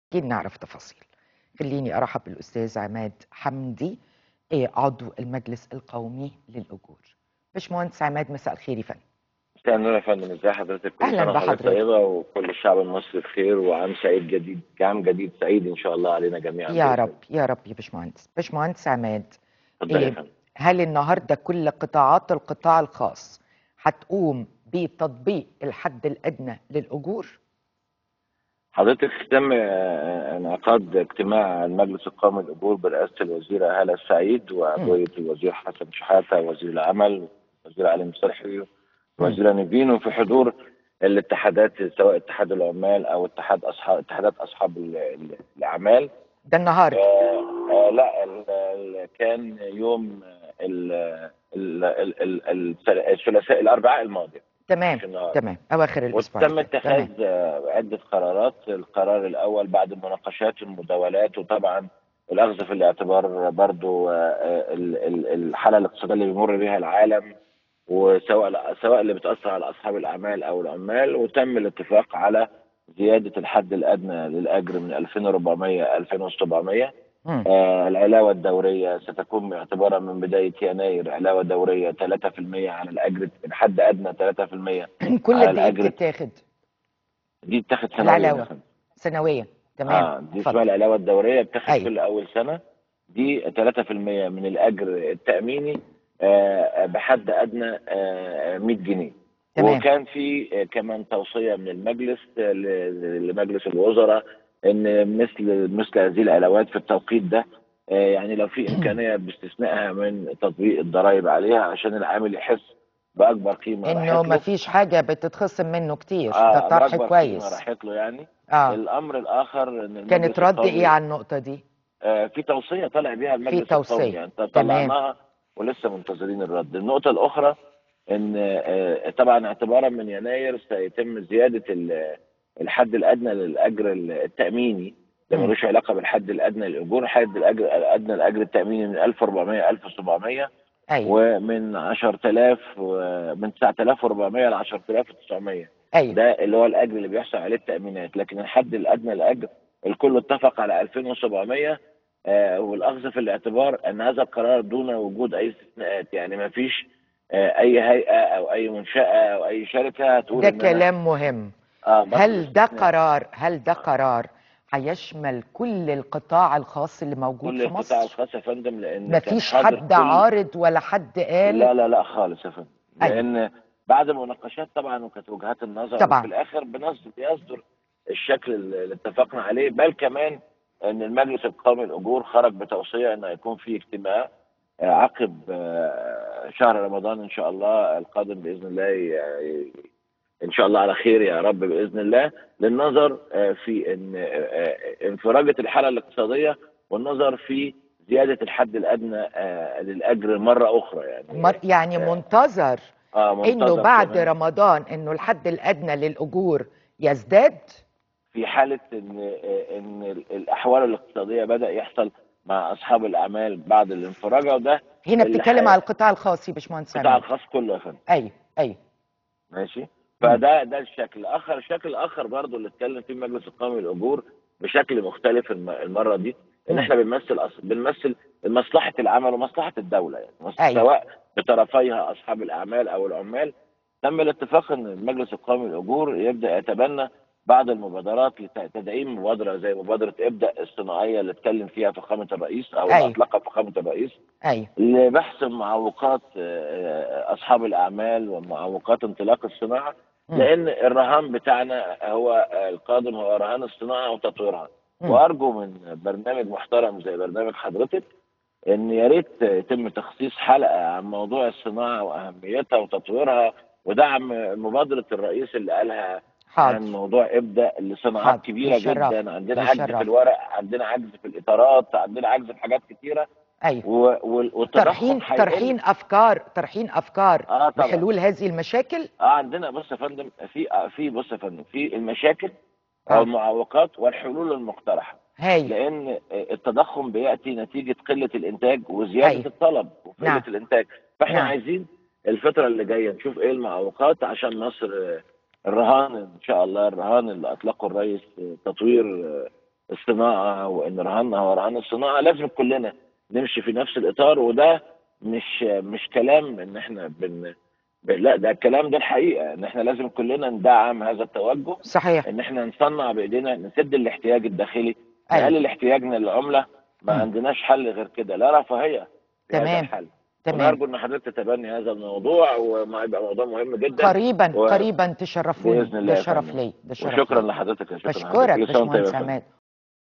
أكيد نعرف تفاصيل خليني أرحب بالأستاذ عماد حمدي إيه، عضو المجلس القومي للأجور باشمهندس عماد مساء الخير يا فندم مساء النور يا فندم ازي حضرتك كل أهلاً سنة وحضرتك بحضرتك. طيبة وكل الشعب المصري بخير وعام سعيد جديد عام جديد سعيد ان شاء الله علينا جميعا يا بإذن رب يا رب يا باشمهندس باشمهندس عماد الله. اتفضل إيه، يا فندم هل النهارده كل قطاعات القطاع الخاص هتقوم بتطبيق الحد الأدنى للأجور؟ حضرتك تم آه، انعقاد اجتماع المجلس القومي للاجور برئاسة الوزيرة هالة السعيد وعضوية الوزير حسن شحاتة وزير العمل وزير علي صلحي وزير نيفين وفي حضور الاتحادات سواء اتحاد العمال او اتحاد اصحاب اتحادات اصحاب ال- ال- الاعمال ده النهارده آه آه لا ال- ال- كان يوم ال- ال- ال- ال- الثلاثاء الاربعاء الماضي تمام مش النهارده تمام أواخر الأسبوع وتم اللي فات. اتخاذ تمام آه، عده قرارات القرار الاول بعد المناقشات والمداولات وطبعا الاخذ في الاعتبار برضو آه، آه، ال- ال- الحاله الاقتصاديه اللي بيمر بها العالم وسواء سواء اللي بتاثر على اصحاب الاعمال او العمال وتم الاتفاق على زياده الحد الادنى للاجر من 2400 2700 مم. آه، العلاوة الدورية ستكون باعتبارها من بداية يناير علاوة دورية 3% على الأجر الحد أدنى 3% كل على قد إيه الأجر. بتتاخد دي بتاخد سنويا العلاوة. يا فندم. سنويا تمام اه دي اسمها اتفضل. العلاوة الدورية بتاخد أيوة. كل أول سنة دي 3% من الأجر التأميني آه، بحد أدنى آه، 100 جنيه تمام وكان في آه، كمان توصية من المجلس آه، ل- لمجلس الوزراء ان مثل مثل هذه العلاوات في التوقيت ده آه، يعني لو في امكانيه باستثنائها من تطبيق الضرائب عليها عشان العامل يحس باكبر قيمه إنه راحت ما له. فيش حاجة بتتخصم منه كتير آه، ده طرح بأكبر قيمة كويس راحت له يعني اه الامر الاخر ان المجلس كانت رد القومي- إيه على النقطة دي؟ آه، في توصيه طلع بيها المجلس توصية. القومي يعني تمام. طلعناها ولسه منتظرين الرد النقطه الاخرى ان آه، طبعا اعتبارا من يناير سيتم زياده ال- الحد الادنى للاجر التاميني ده مم. ملوش علاقه بالحد الادنى للاجور الحد الاجر الادنى الاجر التاميني من 1400 1700 أيوه ومن 10000 و- من 9400 ل 10900 أيوه ده اللي هو الاجر اللي بيحصل عليه التامينات لكن الحد الادنى للاجر الكل اتفق على 2700 آه والاخذ في الاعتبار ان هذا القرار دون وجود اي استثناءات يعني ما فيش آه اي هيئه او اي منشاه او اي شركه هتقول ده إن أنا- كلام مهم آه باخد هل ده استثناء. قرار هل ده قرار هيشمل كل القطاع الخاص اللي موجود كل في القطاع مصر الخاص يا فندم لان كان مفيش حاضر حد كل- عارض ولا حد قال لا لا لا خالص يا فندم أيوة. لان بعد المناقشات طبعا وكانت وجهات النظر طبعاً. وفي الاخر بنصدر بيصدر الشكل اللي اتفقنا عليه بل كمان ان المجلس القومي للاجور خرج بتوصيه ان يكون في اجتماع آه، عقب آه، شهر رمضان ان شاء الله القادم باذن الله ي- ان شاء الله على خير يا رب باذن الله للنظر آه، في ان آه، آه، انفراجه الحاله الاقتصاديه والنظر في زياده الحد الادنى آه، للاجر مره اخرى يعني مر- يعني آه، منتظر اه انه منتظر بعد كمان رمضان انه الحد الادنى للاجور يزداد في حاله ان ان ال- الاحوال الاقتصاديه بدا يحصل مع اصحاب الاعمال بعد الانفراجه وده هنا اللي بتتكلم حي- على القطاع الخاص يا باشمهندس القطاع عماد الخاص كله يا فندم ايوه ايوه ماشي فده ده الشكل اخر الشكل الاخر برضو اللي اتكلم فيه المجلس القومي للاجور بشكل مختلف الم- المره دي ان مم. احنا بنمثل أص... بنمثل مصلحه العمل ومصلحه الدوله يعني مص- أيوة. سواء بطرفيها اصحاب الاعمال او العمال تم الاتفاق ان المجلس القومي للاجور يبدا يتبنى بعض المبادرات لتدعيم مبادره زي مبادره ابدا الصناعيه اللي اتكلم فيها فخامه الرئيس او أيوة. اللي اطلقها فخامه الرئيس ايوه لبحث معوقات آه، اصحاب الاعمال ومعوقات انطلاق الصناعه مم. لان الرهان بتاعنا هو آه، القادم هو رهان الصناعه وتطويرها مم. وارجو من برنامج محترم زي برنامج حضرتك ان يا ريت يتم تخصيص حلقه عن موضوع الصناعه واهميتها وتطويرها ودعم مبادره الرئيس اللي قالها عن حاضر موضوع ابدا لصناعات حاضر. كبيره يشرف. جدا عندنا عجز يشرف. في الورق عندنا عجز في الاطارات عندنا عجز في حاجات كتيره ايوه و- وال- والتضخم طرحين هيقل. طرحين افكار طرحين افكار اه طبعا لحلول هذه المشاكل اه عندنا بص يا فندم في آه في بص يا فندم في المشاكل آه. او المعوقات والحلول المقترحه هايل لان التضخم بياتي نتيجه قله الانتاج وزياده أيوة. الطلب وقله نعم. الانتاج فاحنا نعم. عايزين الفتره اللي جايه نشوف ايه المعوقات عشان مصر آه، الرهان ان شاء الله الرهان اللي اطلقه الرئيس آه، تطوير آه، الصناعه وان رهاننا هو رهان الصناعه لازم كلنا نمشي في نفس الاطار وده مش مش كلام ان احنا بن ب- لا ده الكلام ده الحقيقه ان احنا لازم كلنا ندعم هذا التوجه صحيح ان احنا نصنع بايدينا نسد الاحتياج الداخلي أيوة. نقلل احتياجنا للعمله ما مم. عندناش حل غير كده لا رفاهيه في هذا تمام. الحل تمام ونرجو ان حضرتك تتبني هذا الموضوع وما يبقى موضوع مهم جدا قريبا و- قريبا تشرفوني بإذن الله ده يا شرف فندم. لي ده شرف وشكرا لي. لحضرتك يا شكرا بشكرك كل سنة وأنت طيب باشمهندس يا فندم. عماد